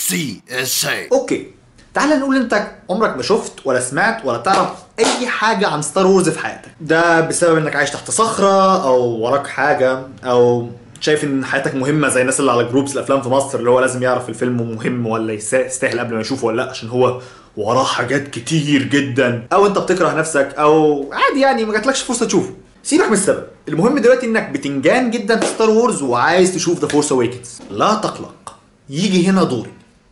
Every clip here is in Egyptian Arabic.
CSA اوكي تعال نقول انت عمرك ما شفت ولا سمعت ولا تعرف اي حاجه عن ستار وورز في حياتك ده بسبب انك عايش تحت صخره او وراك حاجه او شايف ان حياتك مهمه زي الناس اللي على جروبس الافلام في مصر اللي هو لازم يعرف الفيلم مهم ولا يسا- يستاهل قبل ما يشوفه ولا لا عشان هو وراه حاجات كتير جدا او انت بتكره نفسك او عادي يعني ما جاتلكش فرصه تشوفه سيبك من السبب المهم دلوقتي انك بتنجان جدا في ستار وورز وعايز تشوف ذا فورس اويكنز لا تقلق يجي هنا دوري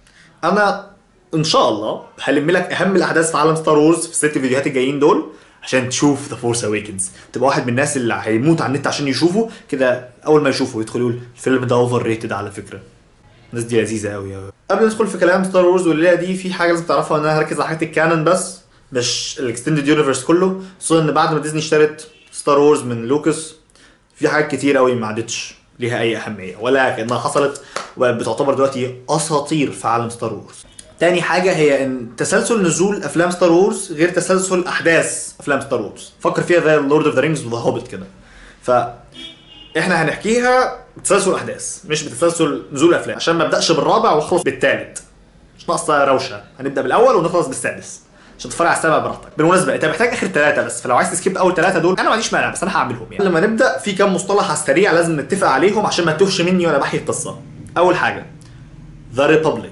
انا ان شاء الله هلم لك اهم الاحداث في عالم ستار وورز في الست فيديوهات الجايين دول عشان تشوف ذا فورس اويكنز تبقى واحد من الناس اللي هيموت على النت عشان يشوفه كده اول ما يشوفه يدخل يقول الفيلم ده اوفر ريتد على فكره الناس دي لذيذه قوي قوي قبل ما ندخل في كلام ستار وورز والليله دي في حاجه لازم تعرفها ان انا هركز على حاجه الكانون بس مش الاكستندد يونيفرس كله خصوصا ان بعد ما ديزني اشترت ستار وورز من لوكاس في حاجات كتير قوي ما عادتش ليها اي اهميه ولا كانها حصلت وبقت بتعتبر دلوقتي اساطير في عالم ستار وورز تاني حاجة هي ان تسلسل نزول افلام ستار وورز غير تسلسل احداث افلام ستار وورز فكر فيها زي لورد اوف ذا رينجز وذا هوبيت كده ف احنا هنحكيها بتسلسل احداث مش بتسلسل نزول افلام عشان ما ابداش بالرابع واخلص بالثالث مش ناقصه روشه هنبدا بالاول ونخلص بالسادس عشان تتفرج على السابع براحتك بالمناسبه انت محتاج اخر ثلاثه بس فلو عايز تسكيب اول ثلاثه دول انا ما عنديش مانع بس انا هعملهم يعني لما نبدا في كام مصطلح على السريع لازم نتفق عليهم عشان ما تتوهش مني وانا بحكي القصه اول حاجه ذا ريبابليك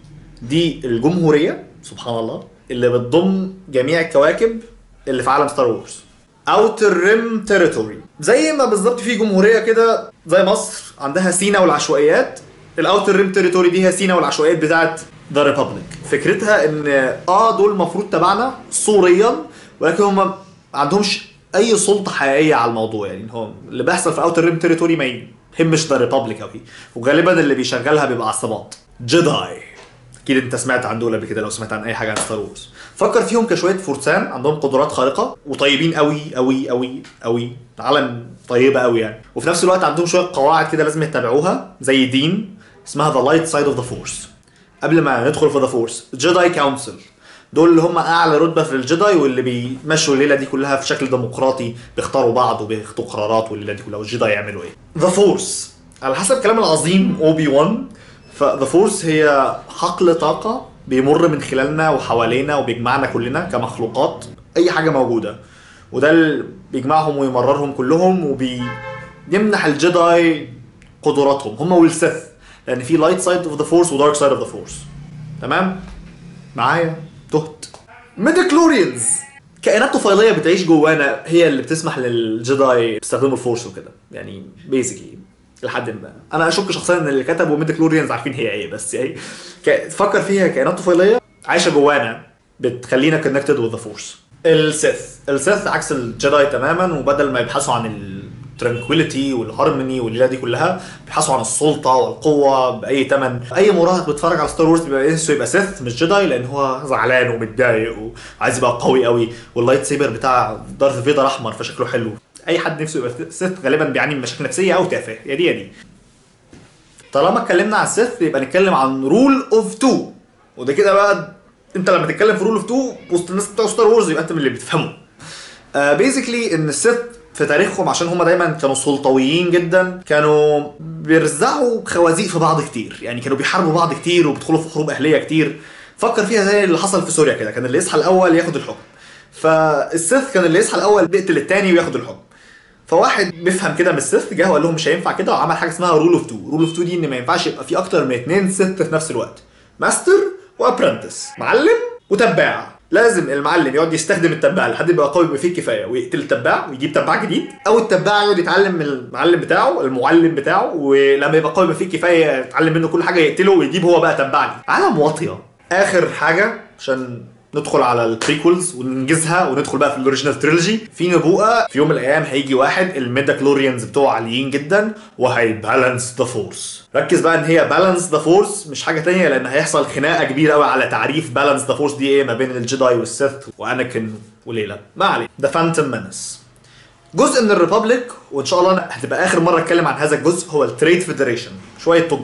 دي الجمهوريه سبحان الله اللي بتضم جميع الكواكب اللي في عالم ستار وورز اوتر ريم تيريتوري زي ما بالظبط في جمهوريه كده زي مصر عندها سينا والعشوائيات الاوتر ريم تيريتوري دي هي سينا والعشوائيات بتاعت ذا ريبابليك فكرتها ان اه دول المفروض تبعنا صوريا ولكن هم ما عندهمش اي سلطه حقيقيه على الموضوع يعني هو اللي بيحصل في اوتر ريم تيريتوري ما يهمش ذا ريبابليك قوي وغالبا اللي بيشغلها بيبقى عصابات جداي اكيد انت سمعت عن دول قبل كده لو سمعت عن اي حاجه عن ستار وورز فكر فيهم كشويه فرسان عندهم قدرات خارقه وطيبين قوي قوي قوي قوي عالم طيبه قوي يعني وفي نفس الوقت عندهم شويه قواعد كده لازم يتبعوها زي دين اسمها ذا لايت سايد اوف ذا فورس قبل ما ندخل في ذا فورس جداي كونسل دول اللي هم اعلى رتبه في الجداي واللي بيمشوا الليله دي كلها في شكل ديمقراطي بيختاروا بعض وبياخدوا قرارات والليله دي كلها والجداي يعملوا ايه ذا فورس على حسب كلام العظيم اوبي 1 فذا فورس هي حقل طاقه بيمر من خلالنا وحوالينا وبيجمعنا كلنا كمخلوقات اي حاجه موجوده وده اللي بيجمعهم ويمررهم كلهم وبيمنح الجداي قدراتهم هم والسث لان في لايت سايد اوف ذا فورس ودارك سايد اوف ذا فورس تمام معايا تهت ميديكلوريانز كائنات طفيليه بتعيش جوانا هي اللي بتسمح للجداي يستخدموا الفورس وكده يعني بيزيكلي لحد ما انا اشك شخصيا ان اللي كتبوا ميديكلوريانز عارفين هي ايه بس يعني ك... فكر فيها كائنات طفيليه عايشه جوانا بتخلينا كونكتد وذ ذا فورس السيث السيث عكس الجداي تماما وبدل ما يبحثوا عن الترانكويليتي والهارموني والليله دي كلها بيبحثوا عن السلطه والقوه باي ثمن اي مراهق بيتفرج على ستار وورز بيبقى نفسه يبقى سيث مش جداي لان هو زعلان ومتضايق وعايز يبقى قوي قوي واللايت سيبر بتاع دارث فيدر احمر فشكله حلو اي حد نفسه يبقى سيث غالبا بيعاني من مشاكل نفسيه او تافه يا دي يا دي طالما اتكلمنا عن السيث يبقى نتكلم عن رول اوف تو وده كده بقى انت لما تتكلم في رول اوف تو وسط الناس بتوع ستار وورز يبقى انت من اللي بتفهمه بيزيكلي ان السيث في تاريخهم عشان هم دايما كانوا سلطويين جدا كانوا بيرزعوا خوازيق في بعض كتير يعني كانوا بيحاربوا بعض كتير وبيدخلوا في حروب اهليه كتير فكر فيها زي اللي حصل في سوريا كده كان اللي يصحى الاول ياخد الحكم فالسيث كان اللي يصحى الاول بيقتل التاني وياخد الحكم فواحد بيفهم كده من السيث جه وقال لهم مش هينفع كده وعمل حاجه اسمها رول اوف 2 رول اوف 2 دي ان ما ينفعش يبقى في اكتر من اثنين سيث في نفس الوقت ماستر وابرنتس معلم وتباع لازم المعلم يقعد يستخدم التباع لحد يبقى قوي بما فيه الكفايه ويقتل التباع ويجيب تباع جديد او التباع يقعد يتعلم من المعلم بتاعه المعلم بتاعه ولما يبقى قوي بما فيه الكفايه يتعلم منه كل حاجه يقتله ويجيب هو بقى تباع لي عالم واطيه اخر حاجه عشان ندخل على البريكولز وننجزها وندخل بقى في الاوريجينال تريلوجي في نبوءه في يوم من الايام هيجي واحد الميداكلوريانز بتوعه عاليين جدا وهيبالانس ذا فورس ركز بقى ان هي بالانس ذا فورس مش حاجه تانية لان هيحصل خناقه كبيره قوي على تعريف بالانس ذا فورس دي ايه ما بين الجداي والسيث واناكن وليلى ما عليه ذا فانتوم مانس جزء من الريبابليك وان شاء الله هتبقى اخر مره اتكلم عن هذا الجزء هو التريد فيدريشن شويه تجار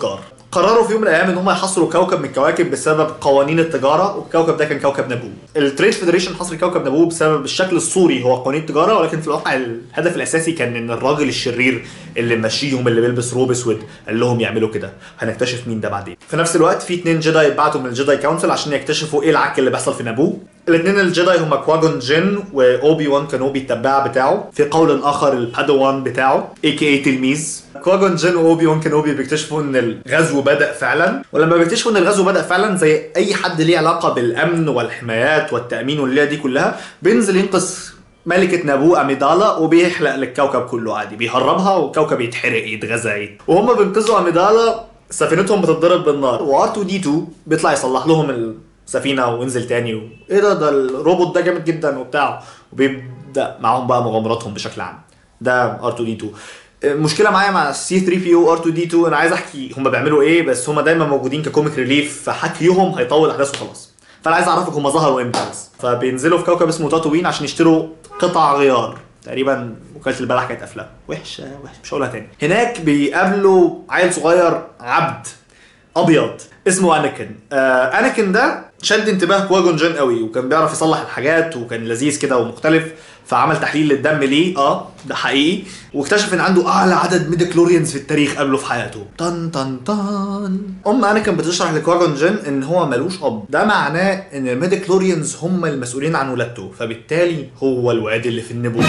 قرروا في يوم من الايام ان هم يحصروا كوكب من الكواكب بسبب قوانين التجاره والكوكب ده كان كوكب نابو التريد فيدريشن حصر كوكب نابو بسبب الشكل الصوري هو قوانين التجاره ولكن في الواقع الهدف الاساسي كان ان الراجل الشرير اللي ماشيهم اللي بيلبس روب اسود قال لهم يعملوا كده هنكتشف مين ده بعدين في نفس الوقت في اتنين جداي اتبعتوا من الجداي كونسل عشان يكتشفوا ايه العك اللي بيحصل في نابو الاثنين الجداي هما كواجون جين واوبي وان كانوبي التباع بتاعه في قول اخر البادوان بتاعه اي كي اي تلميذ كواجون جين واوبي وان كانوبي بيكتشفوا ان الغزو بدا فعلا ولما بيكتشفوا ان الغزو بدا فعلا زي اي حد ليه علاقه بالامن والحمايات والتامين والليله دي كلها بينزل ينقذ ملكة نابو أميدالا وبيحلق للكوكب كله عادي بيهربها والكوكب يتحرق يتغذى وهم بينقذوا أميدالا سفينتهم بتتضرب بالنار و R2 D2 بيطلع يصلح لهم السفينة وينزل تاني و... ايه ده ده الروبوت ده جامد جدا وبتاع وبيبدأ معاهم بقى مغامراتهم بشكل عام ده R2 D2 المشكله معايا مع سي 3 بي او ار 2 دي 2 انا عايز احكي هم بيعملوا ايه بس هم دايما موجودين ككوميك ريليف فحكيهم هيطول احداث وخلاص فانا عايز اعرفك هم ظهروا امتى بس فبينزلوا في كوكب اسمه تاتوين عشان يشتروا قطع غيار تقريبا وكاله البلح كانت قافله وحشه وحشه مش هقولها تاني هناك بيقابلوا عيل صغير عبد ابيض اسمه اناكن آه اناكن ده شد انتباه كواجون جين قوي وكان بيعرف يصلح الحاجات وكان لذيذ كده ومختلف فعمل تحليل للدم ليه اه ده حقيقي واكتشف ان عنده اعلى عدد ميديكلوريانز في التاريخ قابله في حياته طن طن طن ام انا كانت بتشرح لكواجون جين ان هو ملوش اب ده معناه ان الميديكلوريانز هم المسؤولين عن ولادته فبالتالي هو الواد اللي في النبوه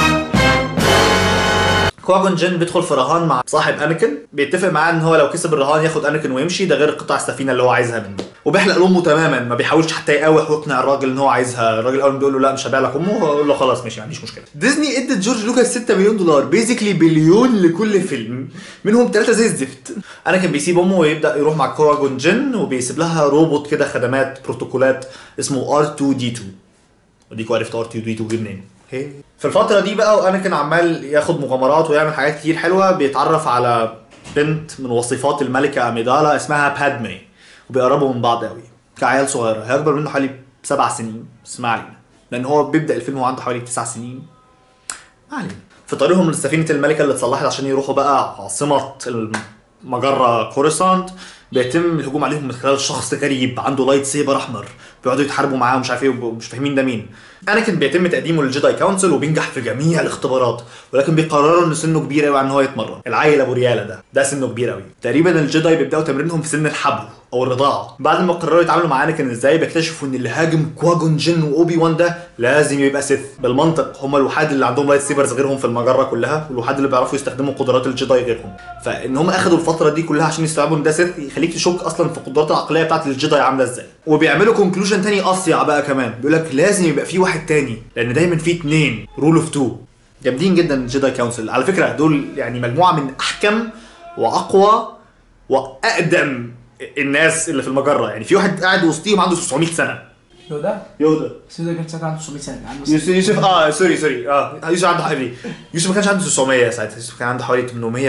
كواجون جين بيدخل في رهان مع صاحب اناكن بيتفق معاه ان هو لو كسب الرهان ياخد اناكن ويمشي ده غير قطع السفينه اللي هو عايزها منه وبيحلق لامه تماما ما بيحاولش حتى يقاوح ويقنع الراجل ان هو عايزها الراجل اول ما بيقول له لا مش هبيع لك امه هو يقول له خلاص ماشي ما عنديش مشكله ديزني ادت جورج لوكاس 6 مليون دولار بيزيكلي بليون لكل فيلم منهم ثلاثه زي الزفت انا كان بيسيب امه ويبدا يروح مع كواجون جين وبيسيب لها روبوت كده خدمات بروتوكولات اسمه R2D2 وديكوا عرفتوا R2D2 جه منين في الفترة دي بقى وانا كان عمال ياخد مغامرات ويعمل حاجات كتير حلوة بيتعرف على بنت من وصفات الملكة أميدالا اسمها بادمي وبيقربوا من بعض قوي كعيال صغيرة هي أكبر منه حوالي سبع سنين بس ما علينا لأن هو بيبدأ الفيلم وهو عنده حوالي تسع سنين ما علينا في طريقهم لسفينة الملكة اللي اتصلحت عشان يروحوا بقى عاصمة المجرة كورسانت بيتم الهجوم عليهم من خلال شخص غريب عنده لايت سيبر احمر بيقعدوا يتحاربوا معاه ومش عارف ايه ومش فاهمين ده مين اناكن بيتم تقديمه للجيداي كونسل وبينجح في جميع الاختبارات ولكن بيقرروا ان سنه كبير قوي ان هو يتمرن العيل ابو رياله ده ده سنه كبير قوي تقريبا الجيداي بيبداوا تمرينهم في سن الحبل او الرضاعه بعد ما قرروا يتعاملوا مع اناكن ازاي بيكتشفوا ان اللي هاجم كواجون جين واوبي وان ده لازم يبقى سيث بالمنطق هم الوحيد اللي عندهم لايت سيبرز غيرهم في المجره كلها والوحيد اللي بيعرفوا يستخدموا قدرات الجيداي غيرهم فان هم اخدوا الفتره دي كلها عشان يستوعبوا ان ده سيث يخليك تشك اصلا في القدرات العقليه بتاعت الجيداي عامله ازاي وبيعملوا كونكلوجن تاني اصيع بقى كمان بيقول لك لازم يبقى في واحد تاني لان دايما في اتنين رول اوف تو جامدين جدا الجيداي كونسل على فكره دول يعني مجموعه من احكم واقوى واقدم الناس اللي في المجره يعني في واحد قاعد وسطيهم عنده 900 سنه يودا يودا بس يودا كان ساعتها عنده 900 سنه عنده يوسف يوسف اه سوري سوري اه يوسف عنده حوالي يوسف ما كانش عنده 900 ساعتها يوسف كان عنده حوالي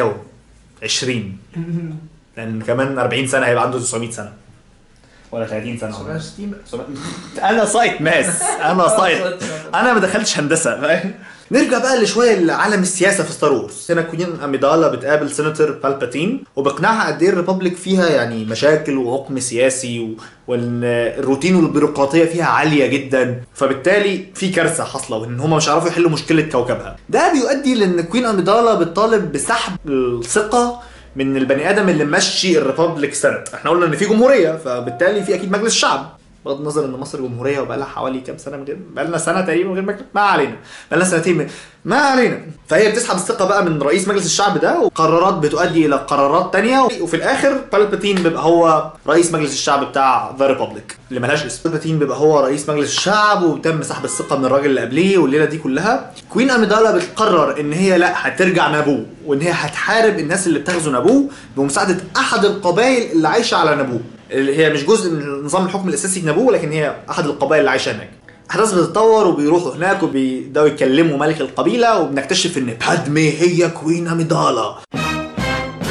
820 لان كمان 40 سنه هيبقى عنده 900 سنه ولا 30 سنه 760 انا سايت ماس انا سايت انا ما دخلتش هندسه فاهم نرجع بقى لشويه لعالم السياسه في ستار وورز هنا كوين اميدالا بتقابل سيناتور بالباتين وبقنعها قد ايه الريبابليك فيها يعني مشاكل وعقم سياسي و... وان الروتين والبيروقراطيه فيها عاليه جدا فبالتالي في كارثه حاصله وان هم مش عارفوا يحلوا مشكله كوكبها ده بيؤدي لان كوين اميدالا بتطالب بسحب الثقه من البني ادم اللي مشي الريبابليك سنت احنا قلنا ان في جمهوريه فبالتالي في اكيد مجلس شعب بغض النظر ان مصر جمهوريه وبقى لها حوالي كام سنه من غير بقى لنا سنه تقريبا من غير مجلس ما علينا بقى لنا سنتين من... ما علينا فهي بتسحب الثقه بقى من رئيس مجلس الشعب ده وقرارات بتؤدي الى قرارات تانية وفي الاخر بالباتين بيبقى هو رئيس مجلس الشعب بتاع ذا ريبابليك اللي ملهاش اسم بالباتين بيبقى هو رئيس مجلس الشعب وتم سحب الثقه من الراجل اللي قبليه والليله دي كلها كوين اميدالا بتقرر ان هي لا هترجع نابو وان هي هتحارب الناس اللي بتغزو نابو بمساعده احد القبائل اللي عايشه على نابو اللي هي مش جزء من نظام الحكم الاساسي في نابو لكن هي احد القبائل اللي عايشه هناك احداث بتتطور وبيروحوا هناك وبيبداوا يكلموا ملك القبيله وبنكتشف ان بادمي هي كوين اميدالا او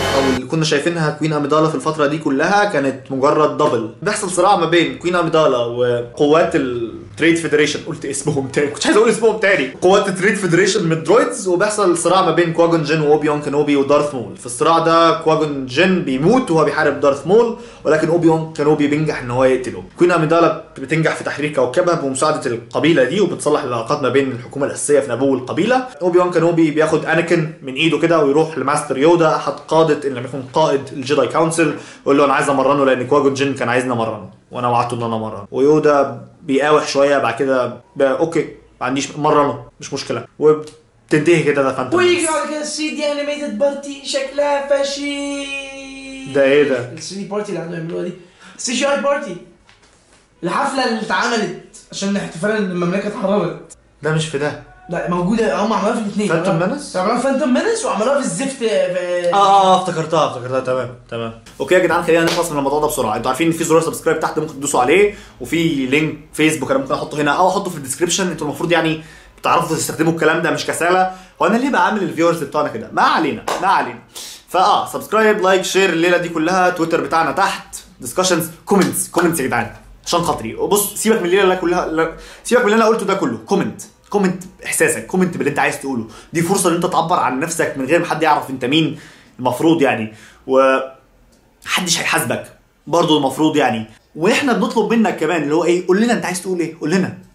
كنا شايفينها كوين اميدالا في الفتره دي كلها كانت مجرد دبل بيحصل صراع ما بين كوين اميدالا وقوات التريد فيدريشن قلت اسمهم تاني كنت عايز اقول اسمهم تاني قوات التريد فيدريشن من الدرويدز وبيحصل صراع ما بين كواجون جين واوبي وان كانوبي ودارث مول في الصراع ده كواجون جين بيموت وهو بيحارب دارث مول ولكن اوبي وان كانوبي بينجح ان هو يقتله كوين اميدالا بتنجح في تحرير كوكبها بمساعده القبيله دي وبتصلح العلاقات ما بين الحكومه الاساسيه في نابو والقبيله اوبي وان كانوبي بياخد اناكن من ايده كده ويروح لماستر يودا احد قاده ان لم يكن قائد الجيداي كونسل ويقول له انا عايز امرنه لان كواجون جين كان عايزني امرنه وانا وعدته ان انا امرنه ويودا بيقاوح شويه بعد كده بقى اوكي ما عنديش مرنه مش مشكله وبتنتهي كده ده فانتوم ويجي بعد كده السي دي انيميتد بارتي شكلها فشي ده ايه ده؟ السي دي بارتي اللي عندهم يعملوها دي سي جي اي بارتي الحفله اللي اتعملت عشان احتفال ان المملكه اتحررت ده مش في ده لا موجوده هم عملوها في الاثنين Phantom Menace؟ عملوها فانتوم مينس وعملوها في الزفت في اه اه افتكرتها افتكرتها تمام تمام اوكي يا جدعان خلينا نخلص من الموضوع ده بسرعه انتوا عارفين ان في زرار سبسكرايب تحت ممكن تدوسوا عليه وفي لينك فيسبوك انا ممكن احطه هنا او احطه في الديسكربشن انتوا المفروض يعني بتعرفوا تستخدموا الكلام ده مش كساله هو انا ليه بعمل الفيورز بتوعنا كده ما علينا ما علينا فاه سبسكرايب لايك شير الليله دي كلها تويتر بتاعنا تحت ديسكشنز كومنتس كومنتس يا جدعان عشان خاطري وبص سيبك من الليله كلها لا سيبك من اللي انا قلته ده كله كومنت كومنت احساسك كومنت باللي انت عايز تقوله دي فرصه ان انت تعبر عن نفسك من غير ما حد يعرف انت مين المفروض يعني و محدش هيحاسبك برضه المفروض يعني واحنا بنطلب منك كمان اللي هو ايه قول لنا انت عايز تقول ايه قول لنا